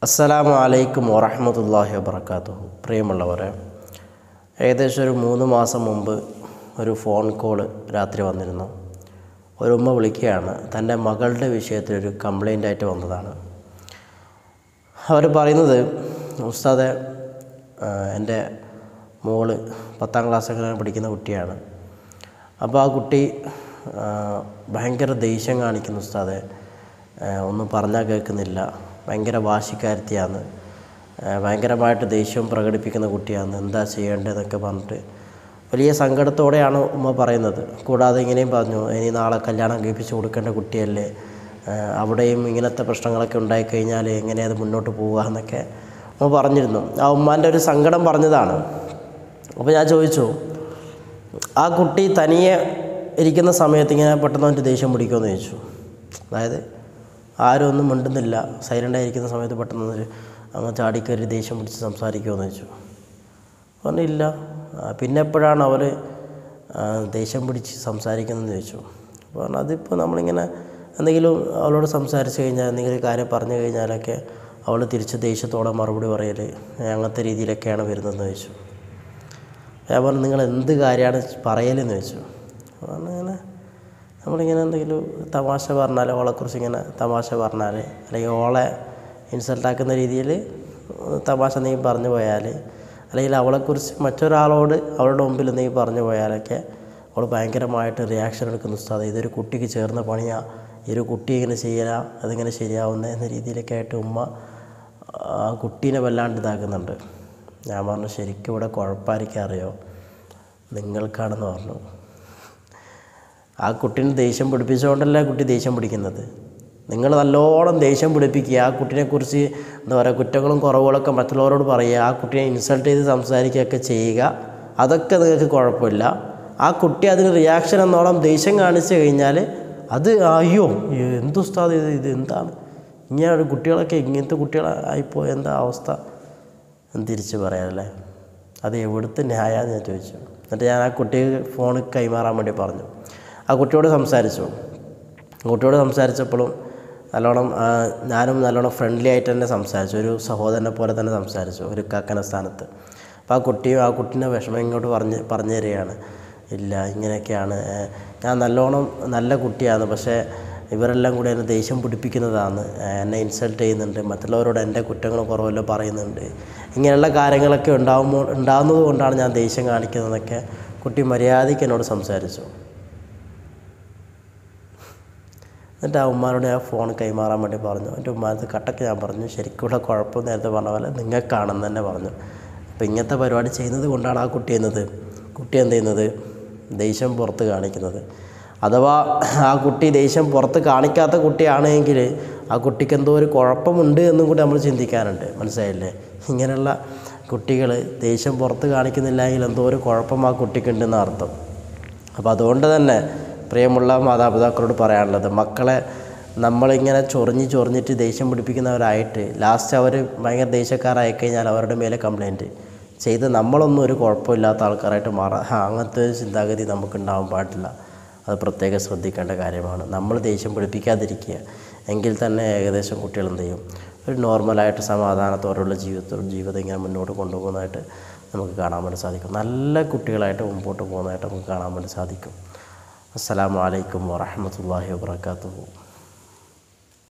അസ്സലാമു അലൈക്കും വറഹമത്തല്ലാഹി വബർക്കാത്തു പ്രിയമുള്ളവരെ ഏകദേശം ഒരു മൂന്ന് മാസം മുമ്പ് ഒരു ഫോൺ കോള് രാത്രി വന്നിരുന്നു ഒരു ഉമ്മ വിളിക്കുകയാണ് തൻ്റെ മകളുടെ വിഷയത്തിൽ ഒരു കംപ്ലൈൻ്റ് ആയിട്ട് വന്നതാണ് അവർ പറയുന്നത് ഉസ്താദെ ആ, എൻ്റെ മോള് പത്താം ക്ലാസ്സൊക്കെ പഠിക്കുന്ന കുട്ടിയാണ് അപ്പോൾ ആ കുട്ടി ആ, ഭയങ്കര ദേഷ്യം കാണിക്കുന്നു ഉസ്താദെ ആ, ഒന്നും പറഞ്ഞാൽ കേൾക്കുന്നില്ല ഭയങ്കര വാശിക്കാരത്തിയാണ് ആ, ഭയങ്കരമായിട്ട് ദേഷ്യം പ്രകടിപ്പിക്കുന്ന കുട്ടിയാണ് എന്താ ചെയ്യേണ്ടതെന്നൊക്കെ പറഞ്ഞിട്ട് വലിയ സങ്കടത്തോടെയാണ് ഉമ്മ പറയുന്നത് കൂടാതെ ഇങ്ങനെയും പറഞ്ഞു ഇനി നാളെ കല്യാണം കഴിപ്പിച്ച് കൊടുക്കേണ്ട കുട്ടിയല്ലേ ആ, അവിടെയും ഇങ്ങനത്തെ പ്രശ്നങ്ങളൊക്കെ ഉണ്ടായിക്കഴിഞ്ഞാൽ എങ്ങനെ അത് മുന്നോട്ട് പോവുക എന്നൊക്കെ ഉമ്മ പറഞ്ഞിരുന്നു ആ ഉമ്മാൻ്റെ ഒരു സങ്കടം പറഞ്ഞതാണ് അപ്പോൾ ഞാൻ ചോദിച്ചു ആ കുട്ടി തനിയെ ഇരിക്കുന്ന സമയത്ത് ഇങ്ങനെ പെട്ടെന്ന് അവൻ്റെ ദേഷ്യം പിടിക്കുമെന്ന് ചോദിച്ചു അതായത് ആരും ഒന്നും മിണ്ടുന്നില്ല സൈലൻ്റ് ആയിരിക്കുന്ന സമയത്ത് പെട്ടെന്ന് ഒരു അങ്ങ് ചാടിക്കയറി ദേഷ്യം പിടിച്ച് സംസാരിക്കുമെന്ന് ചോദിച്ചു പറഞ്ഞില്ല ആ, പിന്നെ എപ്പോഴാണ് അവർ ദേഷ്യം പിടിച്ച് സംസാരിക്കുന്നതെന്ന് ചോദിച്ചു അപ്പോൾ പറഞ്ഞു അതിപ്പോൾ നമ്മളിങ്ങനെ എന്തെങ്കിലും അവളോട് സംസാരിച്ച് കഴിഞ്ഞാൽ എന്തെങ്കിലും ഒരു കാര്യം പറഞ്ഞു കഴിഞ്ഞാലൊക്കെ അവൾ തിരിച്ച് ദേഷ്യത്തോടെ മറുപടി പറയൽ അങ്ങനത്തെ രീതിയിലൊക്കെയാണ് വരുന്നതെന്ന് ചോദിച്ചു ഞാൻ പറഞ്ഞു നിങ്ങൾ എന്ത് കാര്യമാണ് പറയലെന്ന് ചോദിച്ചു പറഞ്ഞു ഇങ്ങനെ നമ്മളിങ്ങനെ എന്തെങ്കിലും തമാശ പറഞ്ഞാൽ ഓളെക്കുറിച്ച് ഇങ്ങനെ തമാശ പറഞ്ഞാൽ അല്ലെങ്കിൽ ഓളെ ഇൻസൾട്ടാക്കുന്ന രീതിയിൽ തമാശ എന്തെങ്കിലും പറഞ്ഞു പോയാൽ അല്ലെങ്കിൽ അവളെക്കുറിച്ച് മറ്റൊരാളോട് അവളുടെ മുമ്പിൽ എന്തെങ്കിലും പറഞ്ഞു പോയാലൊക്കെ അവൾ ഭയങ്കരമായിട്ട് റിയാക്ഷൻ എടുക്കുന്ന ഉസ്താദ് ഇതൊരു കുട്ടിക്ക് ചേർന്ന പണിയാ ഈ ഒരു കുട്ടി ഇങ്ങനെ ചെയ്യലാ അതിങ്ങനെ ശരിയാവുന്ന എന്ന രീതിയിലൊക്കെ ആയിട്ട് ഉമ്മ ആ കുട്ടീനെ വല്ലാണ്ട് ഇതാക്കുന്നുണ്ട് ഞാൻ പറഞ്ഞു ശരിക്കും ഇവിടെ കുഴപ്പമായിരിക്കും അറിയോ നിങ്ങൾക്കാണെന്ന് പറഞ്ഞു ആ കുട്ടീനെ ദേഷ്യം പിടിപ്പിച്ചുകൊണ്ടല്ല ആ കുട്ടി ദേഷ്യം പിടിക്കുന്നത് നിങ്ങൾ നല്ലോണം ദേഷ്യം പിടിപ്പിക്കുക ആ കുട്ടീനെക്കുറിച്ച് എന്താ പറയുക കുറ്റങ്ങളും കുറവുകളൊക്കെ മറ്റുള്ളവരോട് പറയുക ആ കുട്ടിയെ ഇൻസൾട്ട് ചെയ്ത് സംസാരിക്കുകയൊക്കെ ചെയ്യുക അതൊക്കെ നിങ്ങൾക്ക് കുഴപ്പമില്ല ആ കുട്ടി അതിന് റിയാക്ഷൻ എന്നോളം ദേഷ്യം കാണിച്ചു കഴിഞ്ഞാൽ അത് അയ്യോ എന്ത് ഉസ്താദ് ഇത് ഇത് എന്താണ് ഇങ്ങനെ കുട്ടികളൊക്കെ ഇങ്ങനത്തെ കുട്ടികളായിപ്പോയി എന്താ അവസ്ഥ എന്ന് തിരിച്ച് പറയാനല്ലേ അത് എവിടുത്തെ ന്യായമെന്ന് ഞാൻ ചോദിച്ചു എന്നിട്ട് ഞാൻ ആ കുട്ടിക്ക് ഫോൺ കൈമാറാൻ വേണ്ടി പറഞ്ഞു ആ കുട്ടിയോട് സംസാരിച്ചു കുട്ടിയോട് സംസാരിച്ചപ്പോഴും നല്ലോണം ആ, ഞാനും നല്ലോണം ഫ്രണ്ട്ലി ആയിട്ട് തന്നെ സംസാരിച്ചു ഒരു സഹോദരനെ പോലെ തന്നെ സംസാരിച്ചു ഒരു കാക്കന സ്ഥാനത്ത് അപ്പോൾ ആ കുട്ടിയും ആ കുട്ടീൻ്റെ വിഷമം ഇങ്ങോട്ട് പറഞ്ഞ് പറഞ്ഞു തരികയാണ് ഇല്ല ഇങ്ങനെയൊക്കെയാണ് ഏ, ഞാൻ നല്ലോണം നല്ല കുട്ടിയാണ് പക്ഷേ ഇവരെല്ലാം കൂടി എന്നെ ദേഷ്യം പിടിപ്പിക്കുന്നതാണ് ഏ, എന്നെ ഇൻസൾട്ട് ചെയ്യുന്നുണ്ട് മറ്റുള്ളവരോട് എൻ്റെ കുറ്റങ്ങളും കുറവല്ലോ പറയുന്നുണ്ട് ഇങ്ങനെയുള്ള കാര്യങ്ങളൊക്കെ ഉണ്ടാകുമ്പോൾ ഉണ്ടാകുന്നത് കൊണ്ടാണ് ഞാൻ ദേഷ്യം കാണിക്കുന്നതെന്നൊക്കെ കുട്ടി മര്യാദയ്ക്ക് എന്നോട് സംസാരിച്ചു എന്നിട്ട് ആ ഉമ്മാനോട് ഞാൻ ഫോൺ കൈമാറാൻ വേണ്ടി പറഞ്ഞു എൻ്റെ ഉമ്മാനത്ത് കട്ടക്ക് ഞാൻ പറഞ്ഞു ശരിക്കുള്ള കുഴപ്പം നേരത്തെ പറഞ്ഞ പോലെ നിങ്ങൾക്കാണെന്ന് തന്നെ പറഞ്ഞു അപ്പോൾ ഇങ്ങനത്തെ പരിപാടി ചെയ്യുന്നത് കൊണ്ടാണ് ആ കുട്ടി എന്നത് കുട്ടി എന്ത് ചെയ്യുന്നത് ദേഷ്യം പുറത്ത് കാണിക്കുന്നത് അഥവാ ആ കുട്ടി ദേഷ്യം പുറത്ത് കാണിക്കാത്ത കുട്ടിയാണെങ്കിൽ ആ കുട്ടിക്ക് എന്തോ ഒരു കുഴപ്പമുണ്ട് എന്നും കൂടി നമ്മൾ ചിന്തിക്കാനുണ്ട് മനസ്സിലായില്ലേ ഇങ്ങനെയുള്ള കുട്ടികൾ ദേഷ്യം പുറത്ത് കാണിക്കുന്നില്ല എങ്കിൽ എന്തോ ഒരു കുഴപ്പം ആ കുട്ടിക്കുണ്ടെന്ന് അർത്ഥം അപ്പോൾ അതുകൊണ്ട് തന്നെ പ്രിയമുള്ള മാതാപിതാക്കളോട് പറയാനുള്ളത് മക്കളെ നമ്മളിങ്ങനെ ചൊറിഞ്ഞ് ചൊറിഞ്ഞിട്ട് ദേഷ്യം പിടിപ്പിക്കുന്നവരായിട്ട് ലാസ്റ്റ് അവർ ഭയങ്കര ദേഷ്യക്കാരായി കഴിഞ്ഞാൽ അവരുടെ മേലെ കംപ്ലൈൻറ്റ് ചെയ്ത് നമ്മളൊന്നും ഒരു കുഴപ്പമില്ലാത്ത ആൾക്കാരായിട്ട് മാറാം ആ, അങ്ങനത്തെ ഒരു ചിന്താഗതി നമുക്ക് ഉണ്ടാവാൻ പാടില്ല അത് പ്രത്യേകം ശ്രദ്ധിക്കേണ്ട കാര്യമാണ് നമ്മൾ ദേഷ്യം പിടിപ്പിക്കാതിരിക്കുക എങ്കിൽ തന്നെ ഏകദേശം കുട്ടികൾ എന്ത് ചെയ്യും ഒരു നോർമലായിട്ട് സമാധാനത്തോടുള്ള ജീവിതത്തോട് ജീവിതം ഇങ്ങനെ മുന്നോട്ട് കൊണ്ടുപോകുന്നതായിട്ട് നമുക്ക് കാണാൻ വേണ്ടി സാധിക്കും നല്ല കുട്ടികളായിട്ട് മുമ്പോട്ട് പോകുന്നതായിട്ട് നമുക്ക് കാണാൻ വേണ്ടി സാധിക്കും അസ്സലാമു അലൈക്കും വറഹമത്തല്ലാഹി വാബർക്കാത്തു